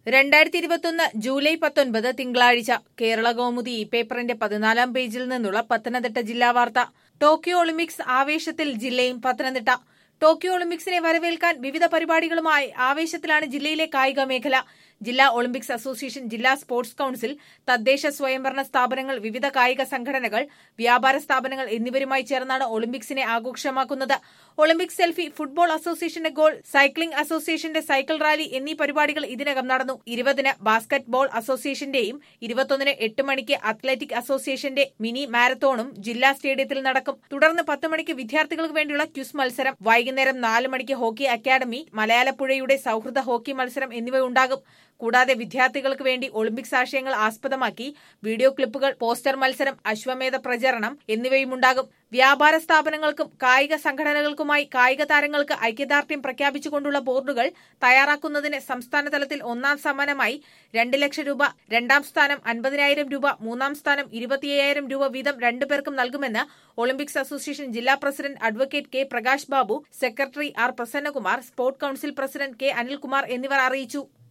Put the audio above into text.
രണ്ടായിരത്തി ഇരുപത്തൊന്ന് ജൂലൈ പത്തൊൻപത് തിങ്കളാഴ്ച കേരള കൗമുദി ഈ പേപ്പറിന്റെ പതിനാലാം പേജിൽ നിന്നുള്ള പത്തനംതിട്ട ജില്ലാ വാർത്ത ടോക്കിയോ ഒളിമ്പിക്സ് ആവേശത്തിൽ ജില്ലയും പത്തനംതിട്ട ടോക്കിയോ ഒളിമ്പിക്സിനെ വരവേൽക്കാൻ വിവിധ പരിപാടികളുമായി ആവേശത്തിലാണ് ജില്ലയിലെ കായിക മേഖല ജില്ലാ ഒളിമ്പിക്സ് അസോസിയേഷൻ ജില്ലാ സ്പോർട്സ് കൌൺസിൽ തദ്ദേശ സ്വയംഭരണ സ്ഥാപനങ്ങൾ വിവിധ കായിക സംഘടനകൾ വ്യാപാര സ്ഥാപനങ്ങൾ എന്നിവരുമായി ചേർന്നാണ് ഒളിമ്പിക്സിനെ ആഘോഷമാക്കുന്നത് ഒളിമ്പിക് സെൽഫി ഫുട്ബോൾ അസോസിയേഷന്റെ ഗോൾ സൈക്ലിംഗ് അസോസിയേഷന്റെ സൈക്കിൾ റാലി എന്നീ പരിപാടികൾ ഇതിനകം നടന്നു ഇരുപതിന് ബാസ്കറ്റ് ബോൾ അസോസിയേഷന്റെയും ഇരുപത്തൊന്നിന് എട്ട് മണിക്ക് അത്ലറ്റിക് അസോസിയേഷന്റെ മിനി മാരത്തോണും ജില്ലാ സ്റ്റേഡിയത്തിൽ നടക്കും തുടർന്ന് പത്ത് മണിക്ക് വിദ്യാർത്ഥികൾക്ക് വേണ്ടിയുള്ള ക്യുസ് മത്സരം വൈകുന്നേരം നാല് മണിക്ക് ഹോക്കി അക്കാദമി മലയാളപ്പുഴയുടെ സൌഹൃദ ഹോക്കി മത്സരം എന്നിവയുണ്ടാകും കൂടാതെ വിദ്യാർത്ഥികൾക്ക് വേണ്ടി ഒളിമ്പിക്സ് ആശയങ്ങൾ ആസ്പദമാക്കി വീഡിയോ ക്ലിപ്പുകൾ പോസ്റ്റർ മത്സരം അശ്വമേധ പ്രചരണം എന്നിവയുമുണ്ടാകും വ്യാപാര സ്ഥാപനങ്ങൾക്കും കായിക സംഘടനകൾക്കുമായി കായിക താരങ്ങൾക്ക് ഐക്യദാർഢ്യം പ്രഖ്യാപിച്ചുകൊണ്ടുള്ള ബോർഡുകൾ തയ്യാറാക്കുന്നതിന് സംസ്ഥാന തലത്തിൽ ഒന്നാം സമ്മാനമായി രണ്ട് ലക്ഷം രൂപ രണ്ടാം സ്ഥാനം അൻപതിനായിരം രൂപ മൂന്നാം സ്ഥാനം ഇരുപത്തിയ്യായിരം രൂപ വീതം രണ്ടുപേർക്കും നൽകുമെന്ന് ഒളിമ്പിക്സ് അസോസിയേഷൻ ജില്ലാ president advocate K Prakash Babu secretary R Prasannakumar sports council president K Anilkumar എന്നിവർ അറിയിച്ചു